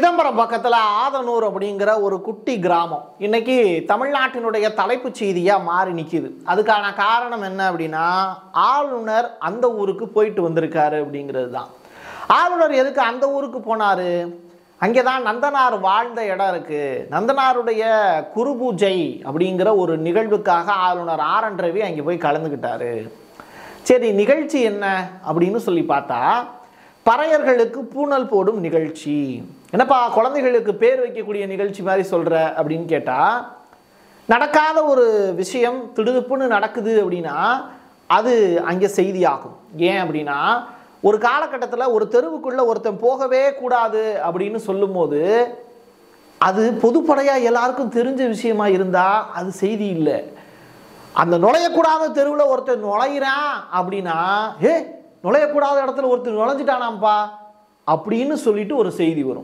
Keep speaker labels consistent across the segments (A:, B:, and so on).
A: சிதம்பரம் பக்கத்தில் ஆதனூர் அப்படிங்கிற ஒரு குட்டி கிராமம் இன்னைக்கு தமிழ்நாட்டினுடைய தலைப்புச் செய்தியாக மாறி நிற்கிது அதுக்கான காரணம் என்ன அப்படின்னா ஆளுநர் அந்த ஊருக்கு போயிட்டு வந்திருக்காரு அப்படிங்கிறது தான் ஆளுநர் எதுக்கு அந்த ஊருக்கு போனார் அங்கே தான் நந்தனார் வாழ்ந்த இடம் இருக்குது நந்தனாருடைய குரு பூஜை அப்படிங்கிற ஒரு நிகழ்வுக்காக ஆளுநர் ஆர் என் ரவி அங்கே போய் கலந்துக்கிட்டாரு சரி நிகழ்ச்சி என்ன அப்படின்னு சொல்லி பார்த்தா பறையர்களுக்கு பூணல் போடும் நிகழ்ச்சி என்னப்பா குழந்தைகளுக்கு பேர் வைக்கக்கூடிய நிகழ்ச்சி மாதிரி சொல்கிற அப்படின்னு கேட்டால் நடக்காத ஒரு விஷயம் திடுதுப்புன்னு நடக்குது அப்படின்னா அது அங்கே செய்தியாகும் ஏன் அப்படின்னா ஒரு காலகட்டத்தில் ஒரு தெருவுக்குள்ளே ஒருத்தன் போகவே கூடாது அப்படின்னு சொல்லும்போது அது பொதுப்படையாக எல்லாருக்கும் தெரிஞ்ச விஷயமா இருந்தால் அது செய்தி இல்லை அந்த நுழையக்கூடாத தெருவில் ஒருத்தர் நுழையிறான் அப்படின்னா ஏ நுழையக்கூடாத இடத்துல ஒருத்தர் நுழைஞ்சிட்டானாம்ப்பா அப்படின்னு சொல்லிட்டு ஒரு செய்தி வரும்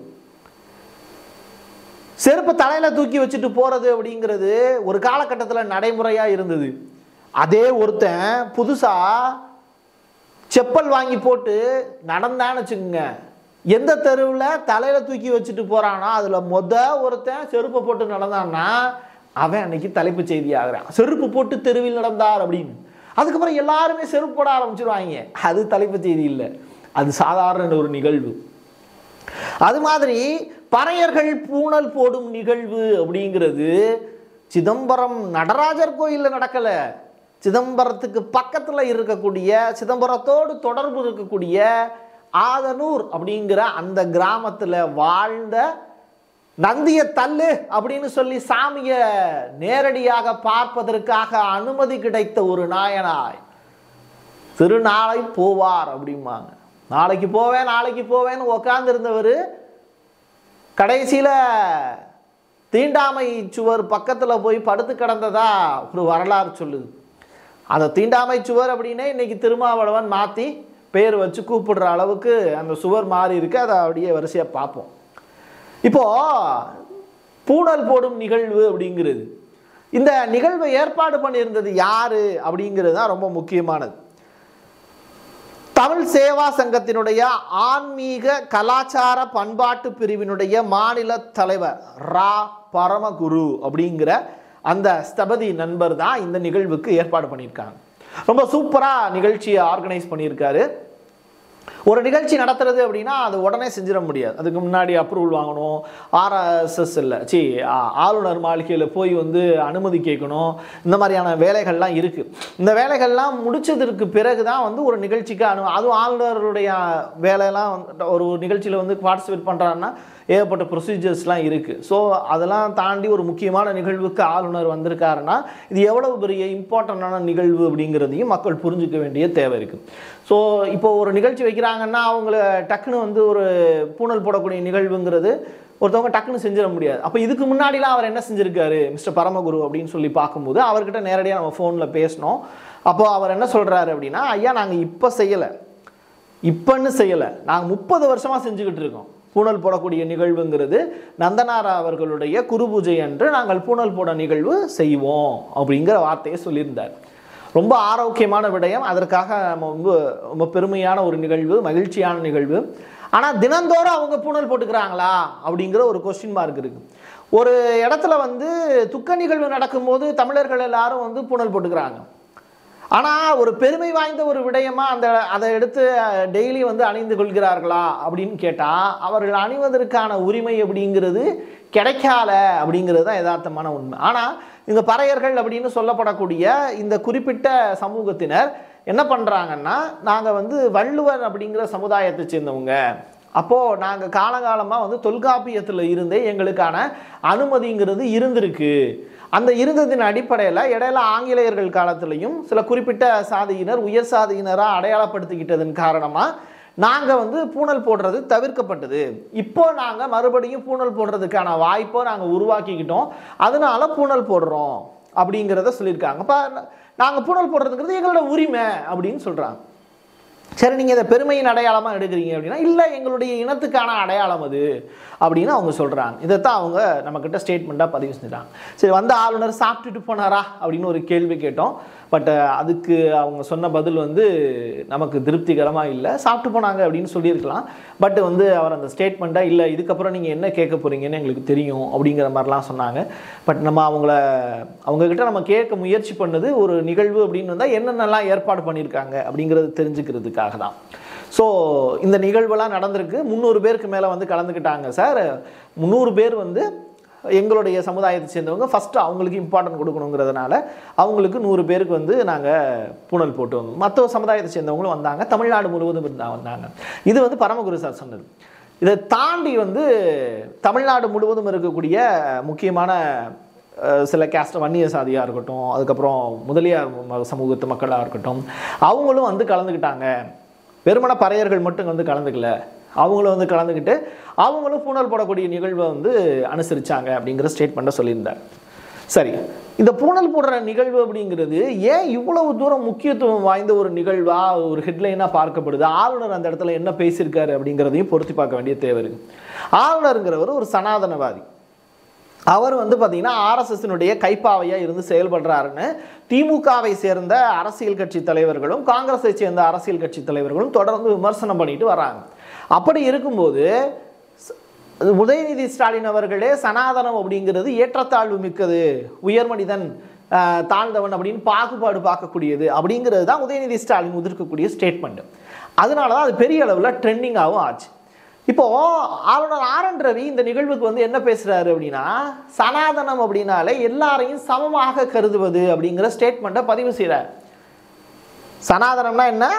A: செருப்பு தலையில் தூக்கி வச்சுட்டு போகிறது அப்படிங்கிறது ஒரு காலகட்டத்தில் நடைமுறையாக இருந்தது அதே ஒருத்தன் புதுசாக செப்பல் வாங்கி போட்டு நடந்தான்னு வச்சுக்கோங்க எந்த தெருவில் தலையில் தூக்கி வச்சுட்டு போகிறானோ அதில் மொத ஒருத்தன் செருப்பை போட்டு நடந்தான்னா அவன் அன்னைக்கு தலைப்பு செய்தி ஆகிறான் செருப்பு போட்டு தெருவில் நடந்தார் அப்படின்னு அதுக்கப்புறம் எல்லாருமே செருப்பு போட ஆரம்பிச்சிருவாங்க அது தலைப்பு செய்தி இல்லை அது சாதாரண ஒரு நிகழ்வு அது மாதிரி பறையர்கள் பூணல் போடும் நிகழ்வு அப்படிங்கிறது சிதம்பரம் நடராஜர் கோயிலில் நடக்கலை சிதம்பரத்துக்கு பக்கத்தில் இருக்கக்கூடிய சிதம்பரத்தோடு தொடர்பு இருக்கக்கூடிய ஆதனூர் அப்படிங்கிற அந்த கிராமத்தில் வாழ்ந்த நந்திய தள்ளு அப்படின்னு சொல்லி சாமியை நேரடியாக பார்ப்பதற்காக அனுமதி கிடைத்த ஒரு நாயனாய் திருநாளை போவார் அப்படிம்பாங்க நாளைக்கு போவேன் நாளைக்கு போவேன்னு உக்காந்துருந்தவர் கடைசியில் தீண்டாமை சுவர் பக்கத்தில் போய் படுத்து கிடந்ததா ஒரு வரலாறு சொல்லுது அந்த தீண்டாமை சுவர் அப்படின்னே இன்னைக்கு திருமாவளவன் மாற்றி பேர் வச்சு கூப்பிடுற அளவுக்கு அந்த சுவர் மாறி இருக்கு அதை அப்படியே வரிசையாக பார்ப்போம் இப்போ பூணல் போடும் நிகழ்வு அப்படிங்கிறது இந்த நிகழ்வை ஏற்பாடு பண்ணியிருந்தது யாரு அப்படிங்கிறது தான் ரொம்ப முக்கியமானது தமிழ் சேவா சங்கத்தினுடைய ஆன்மீக கலாச்சார பண்பாட்டு பிரிவினுடைய மாநில தலைவர் ரா பரமகுரு அப்படிங்கிற அந்த ஸ்தபதி நண்பர் தான் இந்த நிகழ்வுக்கு ஏற்பாடு பண்ணியிருக்காங்க ரொம்ப சூப்பராக நிகழ்ச்சியை ஆர்கனைஸ் பண்ணியிருக்காரு ஒரு நிகழ்ச்சி நடத்துறது அப்படின்னா அது உடனே செஞ்சிட முடியாது அதுக்கு முன்னாடி அப்ரூவல் வாங்கணும் ஆர்எஸ்எஸ் இல்லை சி ஆளுநர் மாளிகையில் போய் வந்து அனுமதி கேட்கணும் இந்த மாதிரியான வேலைகள்லாம் இருக்குது இந்த வேலைகள்லாம் முடிச்சதற்கு பிறகு தான் வந்து ஒரு நிகழ்ச்சிக்கு அனு அதுவும் ஆளுநருடைய வேலையெல்லாம் வந்து ஒரு நிகழ்ச்சியில் வந்து பார்ட்டிசிபேட் பண்ணுறாருன்னா ஏகப்பட்ட ப்ரொசீஜர்ஸ்லாம் இருக்குது ஸோ அதெல்லாம் தாண்டி ஒரு முக்கியமான நிகழ்வுக்கு ஆளுநர் வந்திருக்காருன்னா இது எவ்வளவு பெரிய இம்பார்ட்டண்டான நிகழ்வு அப்படிங்கிறதையும் மக்கள் புரிஞ்சுக்க வேண்டிய தேவை இருக்குது ஸோ இப்போ ஒரு நிகழ்ச்சி வைக்கிறாங்கன்னா அவங்கள டக்குன்னு வந்து ஒரு பூணல் போடக்கூடிய நிகழ்வுங்கிறது ஒருத்தவங்க டக்குன்னு செஞ்சிட முடியாது அப்போ இதுக்கு முன்னாடிலாம் அவர் என்ன செஞ்சிருக்காரு மிஸ்டர் பரமகுரு அப்படின்னு சொல்லி பார்க்கும்போது அவர்கிட்ட நேரடியாக நம்ம ஃபோனில் பேசினோம் அப்போ அவர் என்ன சொல்கிறாரு அப்படின்னா ஐயா நாங்கள் இப்போ செய்யலை இப்போன்னு செய்யலை நாங்கள் முப்பது வருஷமாக செஞ்சுக்கிட்டு இருக்கோம் பூணல் போடக்கூடிய நிகழ்வுங்கிறது நந்தனாரா அவர்களுடைய குரு பூஜை அன்று நாங்கள் பூணல் போட நிகழ்வு செய்வோம் அப்படிங்கிற வார்த்தையை சொல்லியிருந்தார் ரொம்ப ஆரோக்கியமான விடயம் அதற்காக நம்ம ரொம்ப ரொம்ப பெருமையான ஒரு நிகழ்வு மகிழ்ச்சியான நிகழ்வு ஆனால் தினந்தோறும் அவங்க பூணல் போட்டுக்கிறாங்களா அப்படிங்கிற ஒரு கொஸ்டின் மார்க் இருக்கு ஒரு இடத்துல வந்து துக்க நிகழ்வு நடக்கும்போது தமிழர்கள் எல்லாரும் வந்து பூணல் போட்டுக்கிறாங்க ஆனால் ஒரு பெருமை வாய்ந்த ஒரு விடயமா அந்த அதை எடுத்து டெய்லி வந்து அணிந்து கொள்கிறார்களா அப்படின்னு கேட்டால் அவர்கள் அணிவதற்கான உரிமை அப்படிங்கிறது கிடைக்கால அப்படிங்கிறது தான் யதார்த்தமான உண்மை ஆனால் இந்த பறையர்கள் அப்படின்னு சொல்லப்படக்கூடிய இந்த குறிப்பிட்ட சமூகத்தினர் என்ன பண்ணுறாங்கன்னா நாங்கள் வந்து வள்ளுவர் அப்படிங்கிற சமுதாயத்தை சேர்ந்தவங்க அப்போது நாங்கள் காலகாலமாக வந்து தொல்காப்பியத்தில் இருந்தே எங்களுக்கான அனுமதிங்கிறது இருந்திருக்கு அந்த இருந்ததின் அடிப்படையில் இடையில ஆங்கிலேயர்கள் காலத்திலையும் சில குறிப்பிட்ட சாதியினர் உயர் சாதியினராக அடையாளப்படுத்திக்கிட்டதன் காரணமாக நாங்கள் வந்து பூணல் போடுறது தவிர்க்கப்பட்டது இப்போ நாங்கள் மறுபடியும் பூணல் போடுறதுக்கான வாய்ப்பை நாங்கள் உருவாக்கிக்கிட்டோம் அதனால பூணல் போடுறோம் அப்படிங்கிறத சொல்லியிருக்காங்க இப்போ நாங்கள் பூணல் போடுறதுங்கிறது எங்களோட உரிமை அப்படின்னு சொல்கிறாங்க சரி நீங்கள் இதை பெருமையின் அடையாளமாக எடுக்கிறீங்க அப்படின்னா இல்லை எங்களுடைய இனத்துக்கான அடையாளம் அது அப்படின்னு அவங்க சொல்கிறாங்க இதைத்தான் அவங்க நம்மக்கிட்ட ஸ்டேட்மெண்ட்டாக பதிவு செஞ்சுட்டாங்க சரி வந்த ஆளுநர் சாப்பிட்டுட்டு போனாரா அப்படின்னு ஒரு கேள்வி கேட்டோம் பட் அதுக்கு அவங்க சொன்ன பதில் வந்து நமக்கு திருப்திகரமாக இல்லை சாப்பிட்டு போனாங்க அப்படின்னு சொல்லியிருக்கலாம் பட் வந்து அவர் அந்த ஸ்டேட்மெண்ட்டாக இல்லை இதுக்கப்புறம் நீங்கள் என்ன கேட்க போகிறீங்கன்னு எங்களுக்கு தெரியும் அப்படிங்கிற மாதிரிலாம் சொன்னாங்க பட் நம்ம அவங்கள அவங்கக்கிட்ட நம்ம கேட்க முயற்சி பண்ணது ஒரு நிகழ்வு அப்படின்னு வந்தால் என்னென்னலாம் ஏற்பாடு பண்ணியிருக்காங்க அப்படிங்கிறது தெரிஞ்சுக்கிறதுக்காக தான் ஸோ இந்த நிகழ்வெல்லாம் நடந்திருக்கு முந்நூறு பேருக்கு மேலே வந்து கலந்துக்கிட்டாங்க சார் முந்நூறு பேர் வந்து எங்களுடைய சமுதாயத்தை சேர்ந்தவங்க ஃபஸ்ட்டு அவங்களுக்கு இம்பார்ட்டன்ட் கொடுக்கணுங்கிறதுனால அவங்களுக்கு நூறு பேருக்கு வந்து நாங்கள் பூணல் போட்டு வந்தோம் மற்ற சமுதாயத்தை சேர்ந்தவங்களும் வந்தாங்க தமிழ்நாடு முழுவதும் இருந்தா வந்தாங்க இது வந்து பரமகுரு சார் சொன்னது இதை தாண்டி வந்து தமிழ்நாடு முழுவதும் இருக்கக்கூடிய முக்கியமான அஹ், சில கேஸ்ட் வன்னிய சாதியாக இருக்கட்டும் அதுக்கப்புறம் முதலியார் ம- சமூகத்து மக்களாக இருக்கட்டும் அவங்களும் வந்து கலந்துக்கிட்டாங்க வெறுமன பறையர்கள் மட்டும் வந்து கலந்துக்கல அவங்களும் வந்து கலந்துக்கிட்டு அவங்களும் பூணல் போடக்கூடிய நிகழ்வை வந்து அனுசரிச்சாங்க அப்படிங்கிற ஸ்டேட்மெண்ட்டை சொல்லியிருந்தார் சரி இந்த பூணல் போடுற நிகழ்வு அப்படிங்கிறது ஏன் இவ்வளவு தூரம் முக்கியத்துவம் வாய்ந்த ஒரு நிகழ்வா ஒரு ஹெட்லைனாக பார்க்கப்படுது ஆளுநர் அந்த இடத்துல என்ன பேசியிருக்காரு அப்படிங்கிறதையும் பொருத்தி பார்க்க வேண்டிய தேவை இருக்கு ஆளுநருங்கிறவர் ஒரு சனாதனவாதி அவர் வந்து பார்த்தீங்கன்னா ஆர்எஸ்எஸ்னுடைய கைப்பாவையாக இருந்து செயல்படுறாருன்னு திமுகவை சேர்ந்த அரசியல் கட்சி தலைவர்களும் காங்கிரஸை சேர்ந்த அரசியல் கட்சி தலைவர்களும் தொடர்ந்து விமர்சனம் பண்ணிட்டு வராங்க அப்படி இருக்கும்போது ச- உதயநிதி ஸ்டாலின் அவர்களே சனாதனம் அப்படிங்கிறது ஏற்றத்தாழ்வு மிக்கது உயர்மனிதன் ஆஹ், தாழ்ந்தவன் அப்படின்னு பாகுபாடு பார்க்கக்கூடியது அப்படிங்கிறது தான் உதயநிதி ஸ்டாலின் உதிர்க்கக்கூடிய ஸ்டேட்மெண்ட் அதனால தான் அது பெரிய அளவில் ட்ரெண்டிங்காகவும் ஆச்சு இப்போ ஆளுநர் ஆர் என் ரவி இந்த நிகழ்வுக்கு வந்து என்ன பேசுறாரு அப்படின்னா சனாதனம் அப்படின்னாலே எல்லாரையும் சமமாக கருதுவது அப்படிங்கிற ஸ்டேட்மெண்ட்டை பதிவு செய்கிறார் சனாதனம்னா என்ன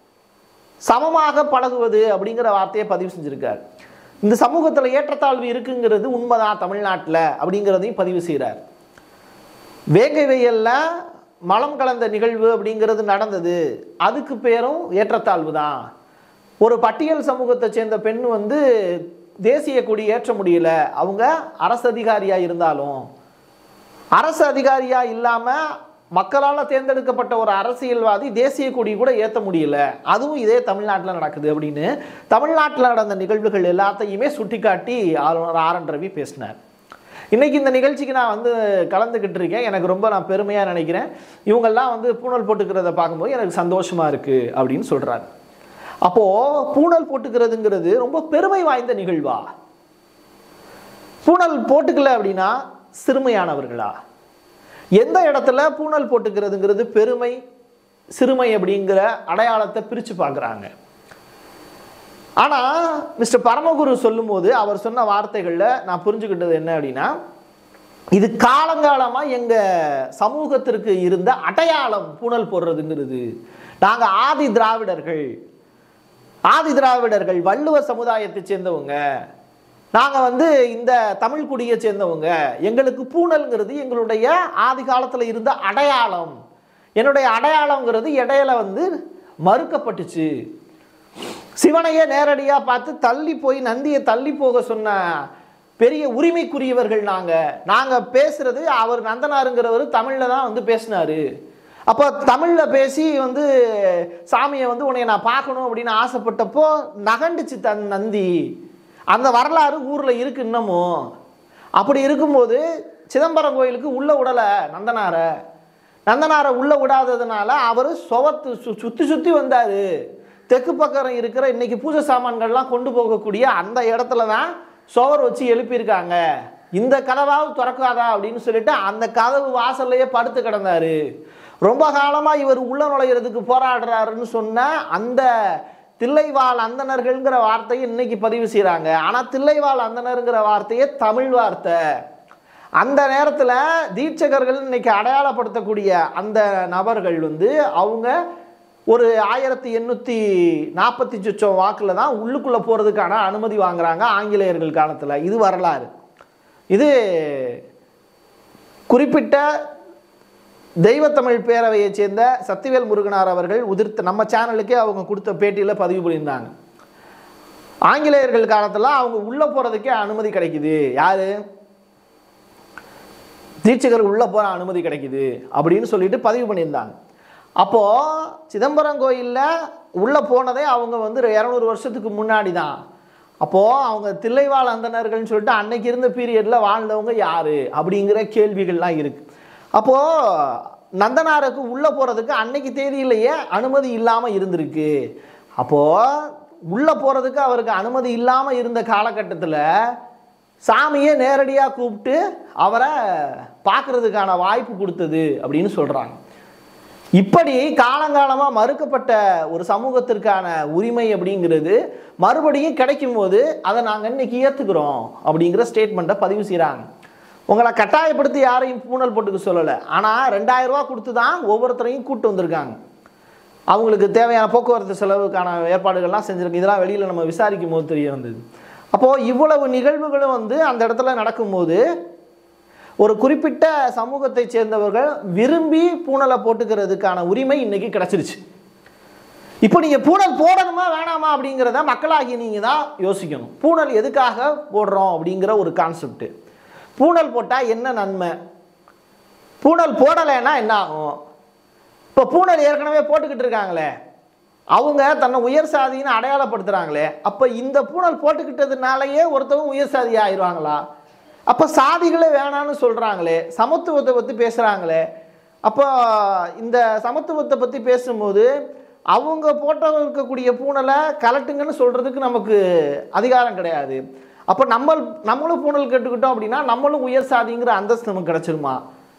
A: சமமாக பழகுவது அப்படிங்கிற வார்த்தையை பதிவு செஞ்சிருக்கார் இந்த சமூகத்தில் ஏற்றத்தாழ்வு இருக்குங்கிறது உண்மைதான் தமிழ்நாட்டில் அப்படிங்கிறதையும் பதிவு செய்கிறார் வேங்கை வெயில்ல மலம் கலந்த நிகழ்வு அப்படிங்கிறது நடந்தது அதுக்கு பேரும் ஏற்றத்தாழ்வு தான் ஒரு பட்டியல் சமூகத்தை சேர்ந்த பெண் வந்து தேசிய கொடி ஏற்ற முடியல அவங்க அரசு அதிகாரியா இருந்தாலும் அரசு அதிகாரியா இல்லாம மக்களால் தேர்ந்தெடுக்கப்பட்ட ஒரு அரசியல்வாதி தேசிய கொடி கூட ஏற்ற முடியல அதுவும் இதே தமிழ்நாட்டில் நடக்குது அப்படின்னு தமிழ்நாட்டில் நடந்த நிகழ்வுகள் எல்லாத்தையுமே சுட்டிக்காட்டி ஆளுநர் ஆர் என் ரவி பேசினார் இன்னைக்கு இந்த நிகழ்ச்சிக்கு நான் வந்து கலந்துக்கிட்டு இருக்கேன் எனக்கு ரொம்ப நான் பெருமையாக நினைக்கிறேன் இவங்கெல்லாம் வந்து பூணல் போட்டுக்கிறத பார்க்கும்போது எனக்கு சந்தோஷமா இருக்கு அப்படின்னு சொல்றாரு அப்போ பூணல் போட்டுக்கிறதுங்கிறது ரொம்ப பெருமை வாய்ந்த நிகழ்வா பூணல் போட்டுக்கல அப்படின்னா சிறுமையானவர்களா எந்த இடத்துல பூணல் போட்டுக்கிறதுங்கிறது பெருமை சிறுமை அப்படிங்கிற அடையாளத்தை பிரித்து பார்க்குறாங்க ஆனால் மிஸ்டர் பரமகுரு சொல்லும்போது அவர் சொன்ன வார்த்தைகளில் நான் புரிஞ்சுக்கிட்டது என்ன அப்படின்னா இது காலங்காலமாக எங்கள் சமூகத்திற்கு இருந்த அடையாளம் பூணல் போடுறதுங்கிறது நாங்கள் ஆதி திராவிடர்கள் ஆதி திராவிடர்கள் வள்ளுவ சமுதாயத்தை சேர்ந்தவங்க நாங்கள் வந்து இந்த தமிழ் குடியை சேர்ந்தவங்க எங்களுக்கு பூணல்ங்கிறது எங்களுடைய ஆதி காலத்தில் இருந்த அடையாளம் என்னுடைய அடையாளங்கிறது இடையில வந்து மறுக்கப்பட்டுச்சு சிவனையே நேரடியாக பார்த்து தள்ளி போய் நந்தியை தள்ளி போக சொன்ன பெரிய உரிமைக்குரியவர்கள் நாங்கள் நாங்கள் பேசுறது அவர் நந்தனாருங்கிறவர் தமிழில் தான் வந்து பேசினாரு அப்போ தமிழில் பேசி வந்து சாமியை வந்து உன்னை நான் பார்க்கணும் அப்படின்னு ஆசைப்பட்டப்போ நகண்டுச்சு தன் நந்தி அந்த வரலாறு ஊரில் இருக்கு இன்னமும் அப்படி இருக்கும்போது சிதம்பரம் கோயிலுக்கு உள்ள விடலை நந்தனாரை நந்தனாரை உள்ள விடாததுனால அவர் சுவத்து சு சுற்றி சுற்றி வந்தார் தெற்கு பக்கம் இருக்கிற இன்னைக்கு பூஜை சாமான்கள்லாம் கொண்டு போகக்கூடிய அந்த இடத்துல தான் சுவர் வச்சு எழுப்பியிருக்காங்க இந்த கதவாவது திறக்காதா அப்படின்னு சொல்லிட்டு அந்த கதவு வாசல்லையே படுத்து கிடந்தாரு ரொம்ப காலமாக இவர் உள்ள நுழையிறதுக்கு போராடுறாருன்னு சொன்ன அந்த தில்லைவாழ் அந்தணர்கள்ங்கிற வார்த்தையை இன்னைக்கு பதிவு செய்கிறாங்க ஆனால் தில்லைவாழ் அந்தணருங்கிற வார்த்தையே தமிழ் வார்த்தை அந்த நேரத்தில் தீட்சகர்கள் இன்னைக்கு அடையாளப்படுத்தக்கூடிய அந்த நபர்கள் வந்து அவங்க ஒரு ஆயிரத்தி எண்ணூற்றி நாற்பத்தி சொச்சம் வாக்கில் தான் உள்ளுக்குள்ளே போகிறதுக்கான அனுமதி வாங்குறாங்க ஆங்கிலேயர்கள் காலத்தில் இது வரலாறு இது குறிப்பிட்ட தெய்வத்தமிழ் பேரவையைச் சேர்ந்த சத்திவேல் முருகனார் அவர்கள் உதிர்த்த நம்ம சேனலுக்கே அவங்க கொடுத்த பேட்டியில் பதிவு பண்ணியிருந்தாங்க ஆங்கிலேயர்கள் காலத்தில் அவங்க உள்ளே போகிறதுக்கே அனுமதி கிடைக்குது யாரு தீட்சகர் உள்ளே போகிற அனுமதி கிடைக்குது அப்படின்னு சொல்லிட்டு பதிவு பண்ணியிருந்தாங்க அப்போது சிதம்பரம் கோயிலில் உள்ளே போனதே அவங்க வந்து இரநூறு வருஷத்துக்கு முன்னாடி தான் அப்போது அவங்க தில்லைவாழ் அந்தணர்கள்னு சொல்லிட்டு அன்னைக்கு இருந்த பீரியடில் வாழ்ந்தவங்க யார் அப்படிங்கிற கேள்விகள்லாம் இருக்குது அப்போது நந்தனாருக்கு உள்ளே போகிறதுக்கு அன்னைக்கு தேதியிலேயே அனுமதி இல்லாமல் இருந்திருக்கு அப்போது உள்ளே போகிறதுக்கு அவருக்கு அனுமதி இல்லாமல் இருந்த காலகட்டத்தில் சாமியே நேரடியாக கூப்பிட்டு அவரை பார்க்கறதுக்கான வாய்ப்பு கொடுத்தது அப்படின்னு சொல்கிறாங்க இப்படி காலங்காலமாக மறுக்கப்பட்ட ஒரு சமூகத்திற்கான உரிமை அப்படிங்கிறது மறுபடியும் கிடைக்கும் போது அதை நாங்கள் இன்னைக்கு ஏற்றுக்கிறோம் அப்படிங்கிற ஸ்டேட்மெண்ட்டை பதிவு செய்கிறாங்க உங்களை கட்டாயப்படுத்தி யாரையும் பூணல் போட்டுக்க சொல்லலை ஆனால் ரெண்டாயிரம் ரூபா கொடுத்து தான் ஒவ்வொருத்தரையும் கூட்டு வந்திருக்காங்க அவங்களுக்கு தேவையான போக்குவரத்து செலவுக்கான ஏற்பாடுகள்லாம் செஞ்சுருக்கு இதெல்லாம் வெளியில் நம்ம விசாரிக்கும் போது தெரிய வந்தது அப்போது இவ்வளவு நிகழ்வுகளும் வந்து அந்த இடத்துல நடக்கும்போது ஒரு குறிப்பிட்ட சமூகத்தை சேர்ந்தவர்கள் விரும்பி பூணலை போட்டுக்கிறதுக்கான உரிமை இன்னைக்கு கிடைச்சிருச்சு இப்போ நீங்கள் பூணல் போடணுமா வேணாமா அப்படிங்கிறத மக்களாகி நீங்கள் தான் யோசிக்கணும் பூணல் எதுக்காக போடுறோம் அப்படிங்கிற ஒரு கான்செப்ட் பூணல் போட்டால் என்ன நன்மை பூணல் போடலைன்னா என்ன ஆகும் இப்போ பூணல் ஏற்கனவே போட்டுக்கிட்டு இருக்காங்களே அவங்க தன்னை உயர் சாதின்னு அடையாளப்படுத்துகிறாங்களே அப்போ இந்த பூணல் போட்டுக்கிட்டதுனாலயே ஒருத்தவங்க உயர் சாதி ஆயிடுவாங்களா அப்போ சாதிகளே வேணான்னு சொல்கிறாங்களே சமத்துவத்தை பற்றி பேசுகிறாங்களே அப்போ இந்த சமத்துவத்தை பற்றி பேசும்போது அவங்க போட்ட இருக்கக்கூடிய பூணலை கலட்டுங்கன்னு சொல்கிறதுக்கு நமக்கு அதிகாரம் கிடையாது அப்போ நம்ம நம்மளும் பூணல் கேட்டுக்கிட்டோம் அப்படின்னா நம்மளும் உயர் சாதிங்கிற அந்தஸ்து நமக்கு கிடச்சிருமா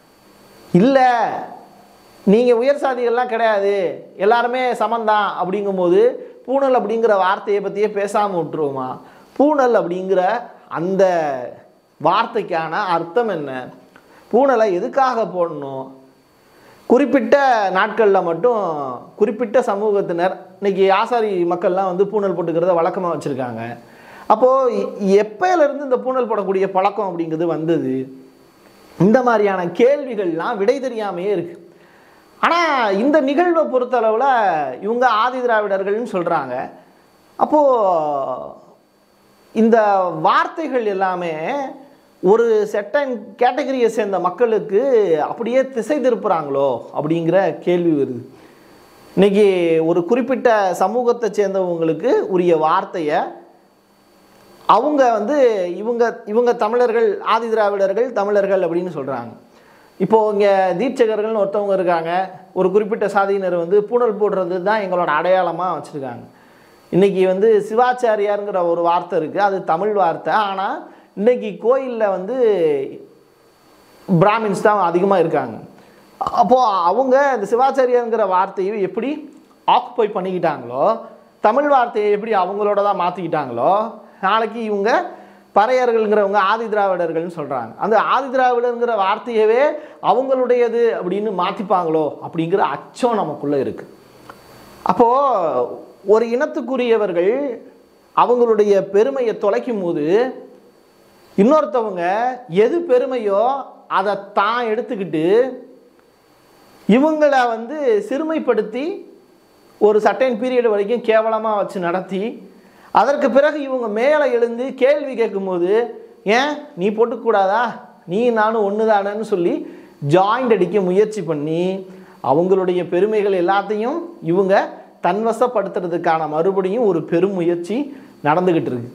A: இல்லை நீங்கள் உயர் சாதிகள்லாம் கிடையாது எல்லாருமே சமந்தான் அப்படிங்கும்போது பூணல் அப்படிங்கிற வார்த்தையை பற்றியே பேசாமல் விட்டுருவோமா பூணல் அப்படிங்கிற அந்த வார்த்தைக்கான அர்த்தம் என்ன பூணலை எதுக்காக போடணும் குறிப்பிட்ட நாட்களில் மட்டும் குறிப்பிட்ட சமூகத்தினர் இன்னைக்கு ஆசாரி மக்கள்லாம் வந்து பூணல் போட்டுக்கிறத வழக்கமாக வச்சுருக்காங்க அப்போது எப்பயிலேருந்து இந்த பூணல் போடக்கூடிய பழக்கம் அப்படிங்கிறது வந்தது இந்த மாதிரியான கேள்விகள்லாம் விடை தெரியாமையே இருக்கு ஆனால் இந்த நிகழ்வை பொறுத்தளவில் இவங்க ஆதி திராவிடர்கள்னு சொல்கிறாங்க அப்போது இந்த வார்த்தைகள் எல்லாமே ஒரு செட்டன் கேட்டகரியை சேர்ந்த மக்களுக்கு அப்படியே திசை திருப்புறாங்களோ அப்படிங்கிற கேள்வி வருது இன்னைக்கு ஒரு குறிப்பிட்ட சமூகத்தை சேர்ந்தவங்களுக்கு உரிய வார்த்தையை அவங்க வந்து இவங்க இவங்க தமிழர்கள் ஆதி திராவிடர்கள் தமிழர்கள் அப்படின்னு சொல்கிறாங்க இப்போது இங்கே தீட்சகர்கள்னு ஒருத்தவங்க இருக்காங்க ஒரு குறிப்பிட்ட சாதியினர் வந்து பூணல் போடுறது தான் எங்களோட அடையாளமாக வச்சுருக்காங்க இன்றைக்கி வந்து சிவாச்சாரியாருங்கிற ஒரு வார்த்தை இருக்குது அது தமிழ் வார்த்தை ஆனால் இன்னைக்கு கோயிலில் வந்து பிராமின்ஸ் தான் அதிகமாக இருக்காங்க அப்போது அவங்க இந்த சிவாச்சாரியாருங்கிற வார்த்தையை எப்படி ஆக்குப்பை பண்ணிக்கிட்டாங்களோ தமிழ் வார்த்தையை எப்படி அவங்களோட தான் மாற்றிக்கிட்டாங்களோ நாளைக்கு இவங்க பறையர்கள்ங்கிறவங்க ஆதி திராவிடர்கள்னு சொல்கிறாங்க அந்த ஆதி திராவிடங்கிற வார்த்தையவே அவங்களுடையது அப்படின்னு மாற்றிப்பாங்களோ அப்படிங்கிற அச்சம் நமக்குள்ளே இருக்குது அப்போது ஒரு இனத்துக்குரியவர்கள் அவங்களுடைய பெருமையை தொலைக்கும் போது இன்னொருத்தவங்க எது பெருமையோ அதை தான் எடுத்துக்கிட்டு இவங்களை வந்து சிறுமைப்படுத்தி ஒரு சட்டைன் பீரியட் வரைக்கும் கேவலமாக வச்சு நடத்தி அதற்கு பிறகு இவங்க மேலே எழுந்து கேள்வி கேட்கும்போது ஏன் நீ போட்டுக்கூடாதா நீ நானும் ஒன்று தானேன்னு சொல்லி ஜாயிண்ட் அடிக்க முயற்சி பண்ணி அவங்களுடைய பெருமைகள் எல்லாத்தையும் இவங்க தன்வசப்படுத்துறதுக்கான மறுபடியும் ஒரு பெரும் முயற்சி நடந்துக்கிட்டு இருக்கு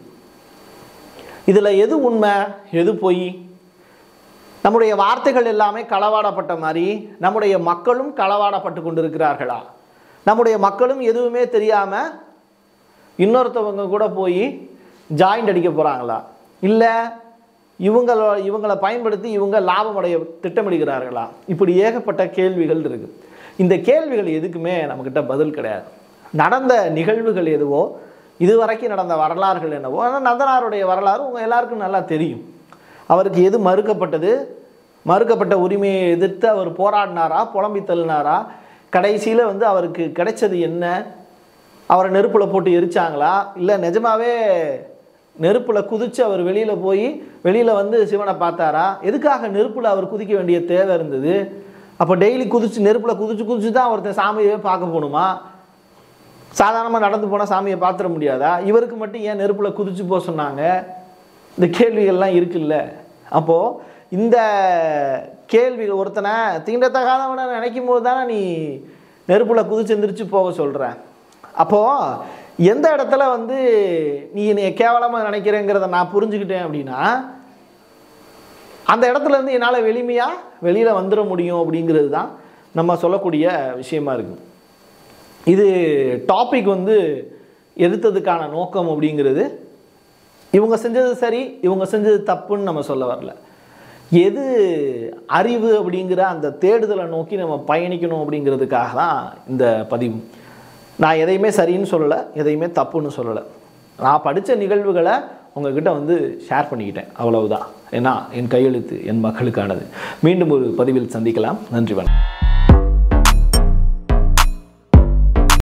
A: இதில் எது உண்மை எது பொய் நம்முடைய வார்த்தைகள் எல்லாமே களவாடப்பட்ட மாதிரி நம்முடைய மக்களும் களவாடப்பட்டு கொண்டிருக்கிறார்களா நம்முடைய மக்களும் எதுவுமே தெரியாமல் இன்னொருத்தவங்க கூட போய் ஜாயிண்ட் அடிக்க போகிறாங்களா இல்லை இவங்கள இவங்களை பயன்படுத்தி இவங்க லாபம் அடைய திட்டமிடுகிறார்களா இப்படி ஏகப்பட்ட கேள்விகள் இருக்குது இந்த கேள்விகள் எதுக்குமே நம்மக்கிட்ட பதில் கிடையாது நடந்த நிகழ்வுகள் எதுவோ இதுவரைக்கும் நடந்த வரலாறுகள் என்னவோ ஆனால் நந்தனாருடைய வரலாறு உங்கள் எல்லாருக்கும் நல்லா தெரியும் அவருக்கு எது மறுக்கப்பட்டது மறுக்கப்பட்ட உரிமையை எதிர்த்து அவர் போராடினாரா புலம்பி தள்ளினாரா கடைசியில் வந்து அவருக்கு கிடைச்சது என்ன அவரை நெருப்பில் போட்டு எரிச்சாங்களா இல்லை நிஜமாவே நெருப்பில் குதித்து அவர் வெளியில் போய் வெளியில் வந்து சிவனை பார்த்தாரா எதுக்காக நெருப்பில் அவர் குதிக்க வேண்டிய தேவை இருந்தது அப்போ டெய்லி குதிச்சு நெருப்பில் குதிச்சு குதிச்சு தான் ஒருத்தன் சாமியவே பார்க்க போகணுமா சாதாரணமாக நடந்து போனால் சாமியை பார்த்துட முடியாதா இவருக்கு மட்டும் ஏன் நெருப்பில் குதிச்சு போக சொன்னாங்க இந்த கேள்விகள்லாம் இருக்குல்ல அப்போது இந்த கேள்விகள் ஒருத்தனை தீண்டத்தகாதவனை நினைக்கும் போது தானே நீ நெருப்பில் குதிச்சு எந்திரிச்சு போக சொல்கிற அப்போது எந்த இடத்துல வந்து நீ என்னைய கேவலமாக நினைக்கிறேங்கிறத நான் புரிஞ்சுக்கிட்டேன் அப்படின்னா அந்த இடத்துல இருந்து என்னால் எளிமையாக வெளியில் வந்துட முடியும் அப்படிங்கிறது தான் நம்ம சொல்லக்கூடிய விஷயமா இருக்குது இது டாபிக் வந்து எடுத்ததுக்கான நோக்கம் அப்படிங்கிறது இவங்க செஞ்சது சரி இவங்க செஞ்சது தப்புன்னு நம்ம சொல்ல வரல எது அறிவு அப்படிங்கிற அந்த தேடுதலை நோக்கி நம்ம பயணிக்கணும் அப்படிங்கிறதுக்காக தான் இந்த பதிவு நான் எதையுமே சரின்னு சொல்லலை எதையுமே தப்புன்னு சொல்லலை நான் படித்த நிகழ்வுகளை உங்ககிட்ட வந்து ஷேர் பண்ணிக்கிட்டேன் அவ்வளவுதான் ஏன்னா என் கையெழுத்து என் மக்களுக்கானது மீண்டும் ஒரு பதிவில் சந்திக்கலாம் நன்றி வணக்கம்